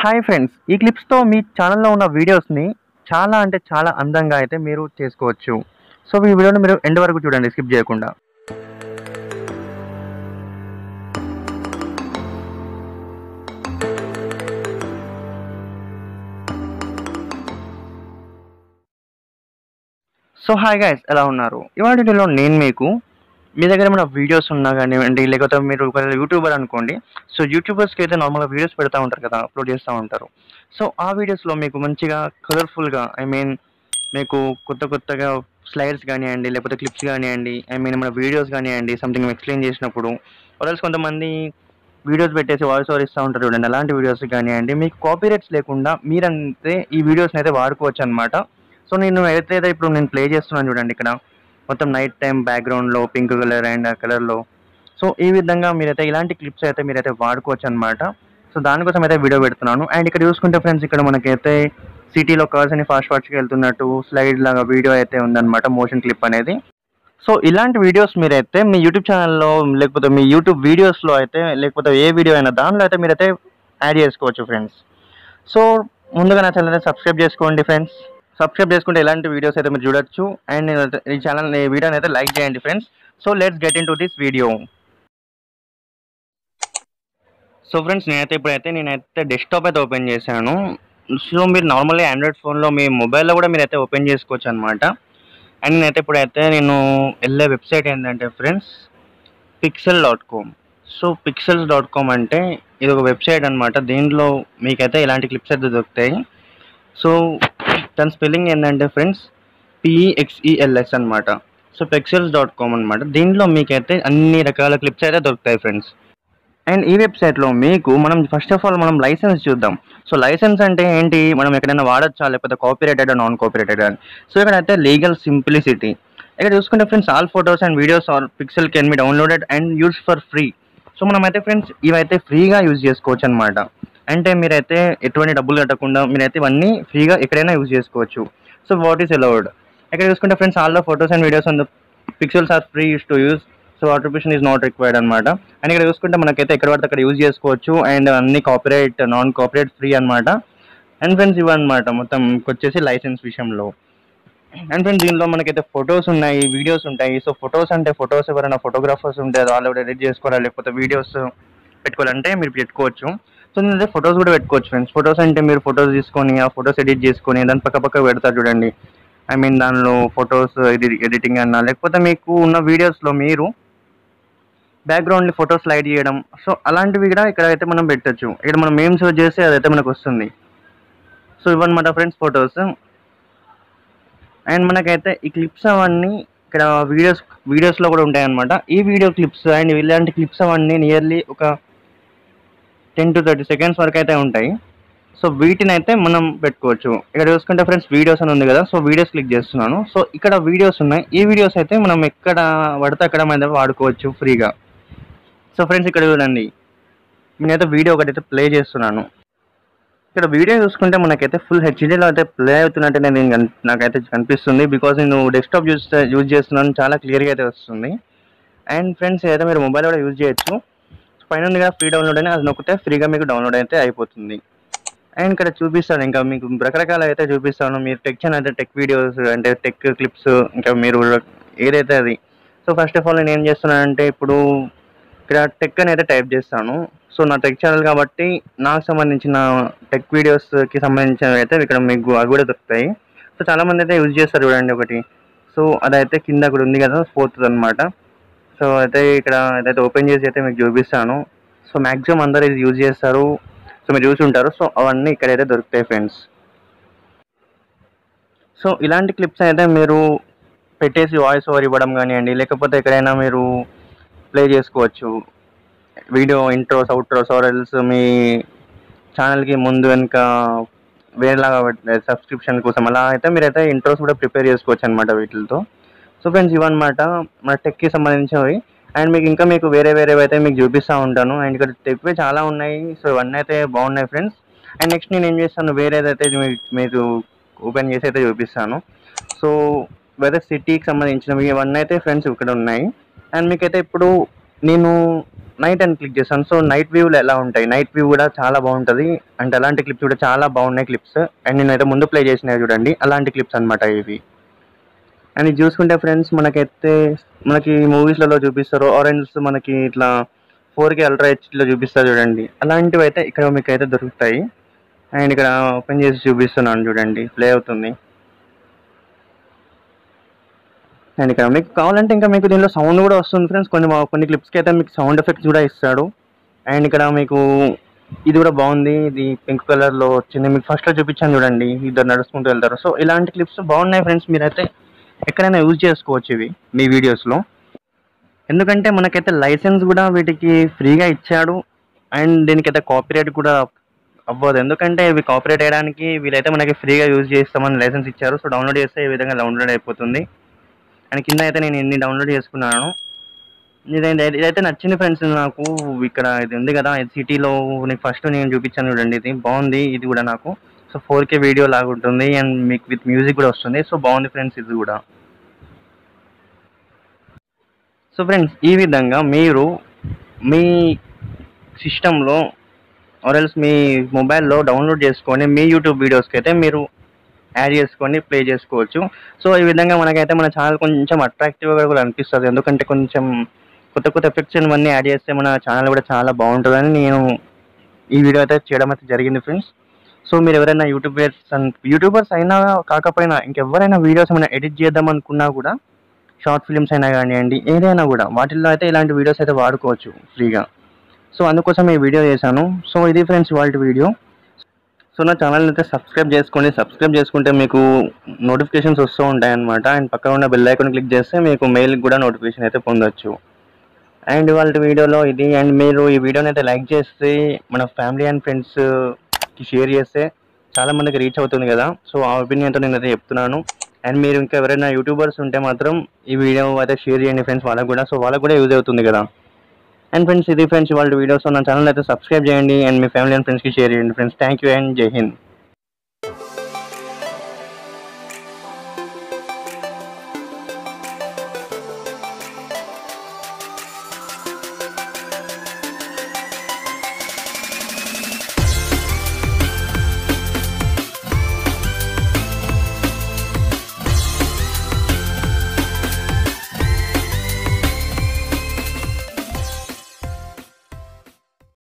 hi friends ఈ క్లిప్స్తో మీ ఛానల్లో ఉన్న వీడియోస్ని చాలా అంటే చాలా అందంగా అయితే మీరు చేసుకోవచ్చు సో ఈ వీడియోని మీరు ఎండ్ వరకు చూడండి స్కిప్ చేయకుండా సో హాయ్ గైస్ ఎలా ఉన్నారు ఇవాళ వీడియోలో నేను మీకు మీ దగ్గర ఏమైనా వీడియోస్ ఉన్నా కానివ్వండి లేకపోతే మీరు ఒకవేళ యూట్యూబర్ అనుకోండి సో యూట్యూబర్స్కి అయితే నార్మల్గా వీడియోస్ పెడతా ఉంటారు కదా అప్లోడ్ చేస్తూ ఉంటారు సో ఆ వీడియోస్లో మీకు మంచిగా కలర్ఫుల్గా ఐ మీన్ మీకు కొత్త కొత్తగా స్లైడ్స్ కానివ్వండి లేకపోతే క్లిప్స్ కానివ్వండి ఐ మీన్ మన వీడియోస్ కానివ్వండి సంథింగ్ ఎక్స్ప్లెయిన్ చేసినప్పుడు ఆర్ఎల్స్ కొంతమంది వీడియోస్ పెట్టేసి వాయిస్ ఓవర్ ఇస్తూ ఉంటారు చూడండి అలాంటి వీడియోస్ కానివ్వండి మీకు కాపీరైట్స్ లేకుండా మీరంతే ఈ వీడియోస్ని అయితే వాడుకోవచ్చు అనమాట సో నేను ఏదైతే ఇప్పుడు నేను ప్లే చేస్తున్నాను చూడండి ఇక్కడ మొత్తం నైట్ టైం బ్యాక్గ్రౌండ్లో పింక్ కలర్ అండ్ కలర్లో సో ఈ విధంగా మీరైతే ఇలాంటి క్లిప్స్ అయితే మీరైతే వాడుకోవచ్చు అనమాట సో దానికోసం అయితే వీడియో పెడుతున్నాను అండ్ ఇక్కడ చూసుకుంటే ఫ్రెండ్స్ ఇక్కడ మనకైతే సిటీలో కార్స్ అని ఫాస్ట్ ఫాస్ట్గా వెళ్తున్నట్టు స్లైడ్ లాగా వీడియో అయితే ఉందన్నమాట మోషన్ క్లిప్ అనేది సో ఇలాంటి వీడియోస్ మీరైతే మీ యూట్యూబ్ ఛానల్లో లేకపోతే మీ యూట్యూబ్ వీడియోస్లో అయితే లేకపోతే ఏ వీడియో అయినా దానిలో అయితే మీరైతే యాడ్ చేసుకోవచ్చు ఫ్రెండ్స్ సో ముందుగా నా ఛానల్ సబ్స్క్రైబ్ చేసుకోండి ఫ్రెండ్స్ సబ్స్క్రైబ్ చేసుకుంటే ఇలాంటి వీడియోస్ అయితే మీరు చూడొచ్చు అండ్ ఈ ఛానల్ ఈ వీడియోని అయితే లైక్ చేయండి friends so let's get into this video so friends నేనైతే ఇప్పుడైతే నేనైతే డెస్క్టాప్ అయితే ఓపెన్ చేశాను సో మీరు నార్మల్లీ ఆండ్రాయిడ్ ఫోన్లో మీ మొబైల్లో కూడా మీరు అయితే ఓపెన్ చేసుకోవచ్చు అనమాట అండ్ నేనైతే ఇప్పుడైతే నేను వెళ్ళే వెబ్సైట్ ఏంటంటే friends pixel dot com so pixels dot com అంటే ఇది ఒక వెబ్సైట్ అనమాట దీంట్లో మీకైతే ఇలాంటి క్లిప్స్ అయితే దొరుకుతాయి సో దాని స్పెల్లింగ్ ఏంటంటే ఫ్రెండ్స్ పిఈఎక్స్ఈఎల్ఎస్ అనమాట సో పిక్సెల్స్ డాట్ కామ్ అనమాట దీంట్లో మీకైతే అన్ని రకాల క్లిప్స్ అయితే దొరుకుతాయి ఫ్రెండ్స్ అండ్ ఈ వెబ్సైట్లో మీకు మనం ఫస్ట్ ఆఫ్ ఆల్ మనం లైసెన్స్ చూద్దాం సో లైసెన్స్ అంటే ఏంటి మనం ఎక్కడైనా వాడచ్చా లేకపోతే కాపీరైటెడ్ నాన్ కాపీరైటెడ్ అని సో ఇక్కడ అయితే లీగల్ సింప్లిసిటీ ఇక్కడ చూసుకుంటే friends all photos and videos are pixel can be downloaded and use for free so మనమైతే ఫ్రెండ్స్ ఇవైతే ఫ్రీగా యూజ్ చేసుకోవచ్చు అనమాట అంటే మీరైతే ఎటువంటి డబ్బులు కట్టకుండా మీరైతే ఇవన్నీ ఫ్రీగా ఎక్కడైనా యూజ్ చేసుకోవచ్చు సో వాట్ ఈస్ అలౌడ్ ఇక్కడ చూసుకుంటే friends all the photos and videos on the pixels are free use to use so attribution is not required అనమాట అండ్ ఇక్కడ చూసుకుంటే మనకైతే ఎక్కడ పడితే అక్కడ యూజ్ చేసుకోవచ్చు అండ్ అన్ని కాపీరైట్ నాన్ కాపీరైట్ ఫ్రీ అనమాట అండ్ ఫ్రెండ్స్ ఇవన్నమాట మొత్తం వచ్చేసి లైసెన్స్ విషయంలో అండ్ ఫ్రెండ్స్ దీనిలో మనకైతే ఫొటోస్ ఉన్నాయి వీడియోస్ ఉంటాయి సో ఫొటోస్ అంటే ఫొటోస్ ఎవరైనా ఫోటోగ్రాఫర్స్ ఉంటే వాళ్ళు ఎడిట్ చేసుకోవాలి లేకపోతే వీడియోస్ పెట్టుకోవాలంటే మీరు పెట్టుకోవచ్చు సో నేనైతే ఫొటోస్ కూడా పెట్టుకోవచ్చు ఫ్రెండ్స్ ఫొటోస్ అంటే మీరు ఫొటోస్ తీసుకొని ఆ ఫొటోస్ ఎడిట్ చేసుకొని దాని పక్క పక్క పెడతారు చూడండి ఐ మీన్ దానిలో ఫొటోస్ ఎడిటింగ్ అన్నా లేకపోతే మీకు ఉన్న వీడియోస్లో మీరు బ్యాక్గ్రౌండ్ ఫోటో స్లైడ్ చేయడం సో అలాంటివి కూడా ఇక్కడ అయితే మనం పెట్టచ్చు ఇక్కడ మనం ఏం సర్చ్ చేస్తే అదైతే మనకు వస్తుంది సో ఇవన్నమాట ఫ్రెండ్స్ ఫొటోస్ అండ్ మనకైతే ఈ క్లిప్స్ అవన్నీ ఇక్కడ వీడియోస్ వీడియోస్లో కూడా ఉంటాయి అనమాట ఈ వీడియో క్లిప్స్ అండ్ ఇలాంటి క్లిప్స్ అవన్నీ నియర్లీ ఒక టెన్ టు థర్టీ సెకండ్స్ వరకు అయితే ఉంటాయి సో వీటిని అయితే మనం పెట్టుకోవచ్చు ఇక్కడ చూసుకుంటే ఫ్రెండ్స్ వీడియోస్ అని ఉంది కదా సో వీడియోస్ క్లిక్ చేస్తున్నాను సో ఇక్కడ వీడియోస్ ఉన్నాయి ఈ వీడియోస్ అయితే మనం ఎక్కడ పడితే అక్కడ మనం వాడుకోవచ్చు ఫ్రీగా సో ఫ్రెండ్స్ ఇక్కడ చూడండి నేనైతే వీడియో ఒకటైతే ప్లే చేస్తున్నాను ఇక్కడ వీడియో చూసుకుంటే మనకైతే ఫుల్ హెచ్డీలో అయితే ప్లే అవుతున్నట్టు నేను కన్- నాకైతే కనిపిస్తుంది బికాజ్ నేను డెస్క్టాప్ యూజ్ యూజ్ చేస్తున్నాను చాలా క్లియర్గా అయితే వస్తుంది అండ్ ఫ్రెండ్స్ ఏదైతే మీరు మొబైల్ కూడా యూజ్ చేయొచ్చు పైన ఉంది కదా ఫ్రీ డౌన్లోడ్ అని అది నొక్కితే ఫ్రీగా మీకు డౌన్లోడ్ అయితే అయిపోతుంది అండ్ ఇక్కడ చూపిస్తాను ఇంకా మీకు రకరకాల అయితే చూపిస్తాను మీరు టెక్ ఛానల్ అంటే టెక్ వీడియోస్ అంటే టెక్ క్లిప్స్ ఇంకా మీరు ఏదైతే అది సో ఫస్ట్ ఆఫ్ ఆల్ నేను ఏం చేస్తున్నానంటే ఇప్పుడు ఇక్కడ టెక్ అని అయితే టైప్ చేస్తాను సో నా టెక్ ఛానల్ కాబట్టి నాకు సంబంధించిన టెక్ వీడియోస్కి సంబంధించినవి అయితే ఇక్కడ మీకు అవి కూడా దొరుకుతాయి సో చాలామంది అయితే యూజ్ చేస్తారు చూడండి ఒకటి సో అదైతే కింద కూడా ఉంది కదా ఫోర్త్ అనమాట సో అయితే ఇక్కడ అదైతే ఓపెన్ చేసి అయితే మీకు చూపిస్తాను సో మ్యాక్సిమం అందరు ఇది యూజ్ చేస్తారు సో మీరు చూసి ఉంటారు సో అవన్నీ ఇక్కడైతే దొరుకుతాయి ఫ్రెండ్స్ సో ఇలాంటి క్లిప్స్ అయితే మీరు పెట్టేసి వాయిస్ ఓవర్ ఇవ్వడం కానివ్వండి లేకపోతే ఎక్కడైనా మీరు ప్లే చేసుకోవచ్చు వీడియో ఇంట్రోస్ అవుట్రోస్ ఆర్ఎల్స్ మీ ఛానల్కి ముందు వెనుక వేరేలాగా సబ్స్క్రిప్షన్ కోసం అలా అయితే మీరైతే ఇంట్రోస్ కూడా ప్రిపేర్ చేసుకోవచ్చు అనమాట వీటితో సో ఫ్రెండ్స్ ఇవన్నమాట మన టెక్కి సంబంధించినవి అండ్ మీకు ఇంకా మీకు వేరే వేరేవి అయితే మీకు చూపిస్తూ ఉంటాను అండ్ ఇక్కడ టెక్వి చాలా ఉన్నాయి సో ఇవన్నీ అయితే బాగున్నాయి ఫ్రెండ్స్ అండ్ నెక్స్ట్ నేను ఏం చేస్తాను వేరేదైతే మీ- మీకు ఓపెన్ చేసి అయితే చూపిస్తాను సో వేరే సిటీకి సంబంధించినవి ఇవన్నీ అయితే ఫ్రెండ్స్ ఇక్కడ ఉన్నాయి అండ్ మీకైతే ఇప్పుడు నేను నైట్ అని క్లిక్ చేశాను సో నైట్ వ్యూలో ఎలా ఉంటాయి నైట్ వ్యూ కూడా చాలా బాగుంటుంది అంటే అలాంటి క్లిప్స్ కూడా చాలా బాగున్నాయి క్లిప్స్ అండ్ నేనైతే ముందు ప్లే చేసినవి చూడండి అలాంటి క్లిప్స్ అనమాట ఇవి అండ్ ఇది చూసుకుంటే ఫ్రెండ్స్ మనకైతే మనకి మూవీస్లలో చూపిస్తారు ఆరెంజ్ మనకి ఇట్లా ఫోర్ కే అల్ట్రా హెచ్లో చూపిస్తారు చూడండి అలాంటివి అయితే ఇక్కడ మీకు అయితే దొరుకుతాయి అండ్ ఇక్కడ ఓపెన్ చేసి చూపిస్తున్నాను చూడండి ప్లే అవుతుంది అండ్ ఇక్కడ మీకు కావాలంటే ఇంకా మీకు దీనిలో సౌండ్ కూడా వస్తుంది ఫ్రెండ్స్ కొన్ని మా- కొన్ని క్లిప్స్కి అయితే మీకు సౌండ్ ఎఫెక్ట్స్ కూడా ఇస్తాడు అండ్ ఇక్కడ మీకు ఇది కూడా బాగుంది ఇది పింక్ కలర్లో వచ్చింది మీకు ఫస్ట్లో చూపించాను చూడండి ఇద్దరు నడుచుకుంటూ వెళ్తారు సో ఇలాంటి క్లిప్స్ బాగున్నాయి ఫ్రెండ్స్ మీరైతే ఎక్కడైనా యూజ్ చేసుకోవచ్చు ఇవి మీ వీడియోస్లో ఎందుకంటే మనకైతే లైసెన్స్ కూడా వీటికి ఫ్రీగా ఇచ్చాడు అండ్ దీనికైతే కాపీరైట్ కూడా అవ్వదు ఎందుకంటే ఇవి కాపీరైట్ చేయడానికి వీలైతే మనకి ఫ్రీగా యూజ్ చేస్తామని లైసెన్స్ ఇచ్చారు సో డౌన్లోడ్ చేస్తే ఈ విధంగా డౌన్లోడ్ అయిపోతుంది అండ్ కింద అయితే నేను ఇన్ని డౌన్లోడ్ చేసుకున్నాను ఇదైతే ఇదైతే నచ్చింది ఫ్రెండ్స్ నాకు ఇక్కడ ఇది ఉంది కదా ఇది సిటీలో నీకు ఫస్ట్ నేను చూపించాను చూడండి ఇది బాగుంది ఇది కూడా నాకు సో ఫోర్ కే వీడియో లాగా ఉంటుంది అండ్ మీకు విత్ మ్యూజిక్ కూడా వస్తుంది సో బాగుంది ఫ్రెండ్స్ ఇది కూడా సో ఫ్రెండ్స్ ఈ విధంగా మీరు మీ సిస్టంలో ఆర్ఎల్స్ మీ మొబైల్లో డౌన్లోడ్ చేసుకొని మీ యూట్యూబ్ వీడియోస్కి అయితే మీరు యాడ్ చేసుకొని ప్లే చేసుకోవచ్చు సో ఈ విధంగా మనకైతే మన ఛానల్ కొంచెం అట్రాక్టివ్గా కూడా అనిపిస్తుంది ఎందుకంటే కొంచెం కొత్త కొత్త ఎఫెక్ట్స్ ఇవన్నీ యాడ్ చేస్తే మన ఛానల్ కూడా చాలా బాగుంటుందని నేను ఈ వీడియో అయితే చేయడం అయితే జరిగింది ఫ్రెండ్స్ సో మీరు ఎవరైనా యూట్యూబర్స్ యూట్యూబర్స్ అయినా కాకపోయినా ఇంకెవరైనా వీడియోస్ ఏమైనా ఎడిట్ చేద్దాం అనుకున్నా కూడా షార్ట్ ఫిల్మ్స్ అయినా కానివ్వండి ఏదైనా కూడా వాటిల్లో అయితే ఇలాంటి వీడియోస్ అయితే వాడుకోవచ్చు ఫ్రీగా సో అందుకోసం ఈ వీడియో చేశాను సో ఇది ఫ్రెండ్స్ వాళ్ళ వీడియో సో నా ఛానల్ని అయితే సబ్స్క్రైబ్ చేసుకోండి సబ్స్క్రైబ్ చేసుకుంటే మీకు నోటిఫికేషన్స్ వస్తూ ఉంటాయి అనమాట అండ్ పక్కన ఉన్న బెల్ ఐకాన్ క్లిక్ చేస్తే మీకు మెయిల్కి కూడా నోటిఫికేషన్ అయితే పొందొచ్చు అండ్ వాళ్ళ వీడియోలో ఇది అండ్ మీరు ఈ వీడియోని అయితే లైక్ చేస్తే మన ఫ్యామిలీ అండ్ ఫ్రెండ్స్కి షేర్ చేస్తే చాలా మందికి రీచ్ అవుతుంది కదా సో ఆ ఒపీనియన్తో నేను అయితే చెప్తున్నాను అండ్ మీరు ఇంకా ఎవరైనా యూట్యూబర్స్ ఉంటే మాత్రం ఈ వీడియో అయితే షేర్ చేయండి ఫ్రెండ్స్ వాళ్ళకు కూడా సో వాళ్ళకు కూడా యూజ్ అవుతుంది కదా అండ్ ఫ్రెండ్స్ ఇది ఫ్రెండ్స్ వాళ్ళ వీడియోస్ నా ఛానల్ అయితే సబ్స్క్రైబ్ చేయండి అండ్ మీ ఫ్యామిలీ అండ్ ఫ్రెండ్స్కి షేర్ చేయండి friends thank you and Jai Hind